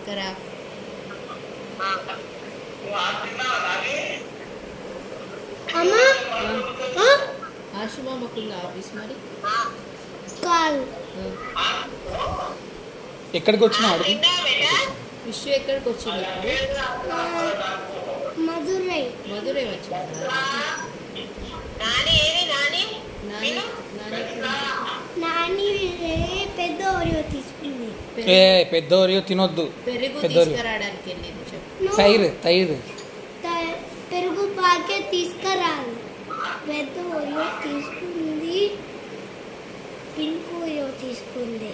తీసుకురా అమ్మా ఆ? ఆశుమామకుంది ఆఫీస్ మరి కాదు ఆ. ఎక్కడికి వచ్చినావు అడుగు విషు ఎక్కడికి వచ్చింది ఇప్పుడు ఆ, మధురై మధురై వచ్చిందా నాని ఏది నాని నాని నాని ఎక్కడ ఉంది? నాని పెద్ద ఓరియో తీసుకుంది ఏ పెరుగు- పెద్ద ఓరియో తినొద్దు పెరుగు పెద్ద ఓరియో. తీసుకురావడానికి వెళ్ళింది చెప్పు No, తైరు తైరు త- పెరుగు ప్యాకెట్ తీసుకురాలి పెద్ద ఓరియో తీసుకుంది పింక్ ఓరియో తీసుకుంది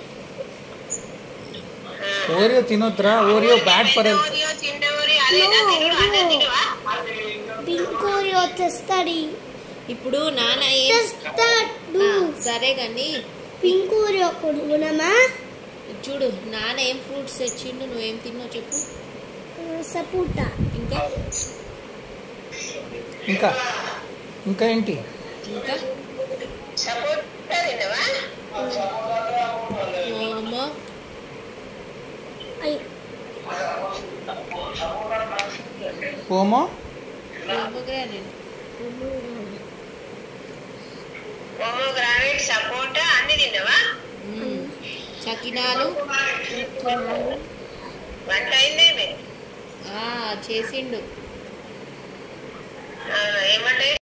ఓరియో తినొద్దురా Oreo bad for health Oreo చిన్న ఓరియో అదేనా No, తినుడు అదే no. తినువా పింక్ ఓరియో తెస్తాడు ఇప్పుడు నాన్న ఏం తెస్తాడు ఆ, సరే కానీ పింక్ ఓరియో కొనుగునమా చూడు నాన్న ఏం ఫ్రూట్స్ తెచ్చిండు నువ్వేం తిన్నావు చెప్పు సపోటా ఇంకా ఇంకా ఇంకా ఏంటి ఇంకా సపోర్ట్ తినవా అమ్మ అయ్ ఓమో pomegranate. పోమోగ్రానైట్ సపోటా అన్ని తినవా మ్మ్. చకినాలు వంట అయిందేమి ఆ, చేసిండు ఏమంటే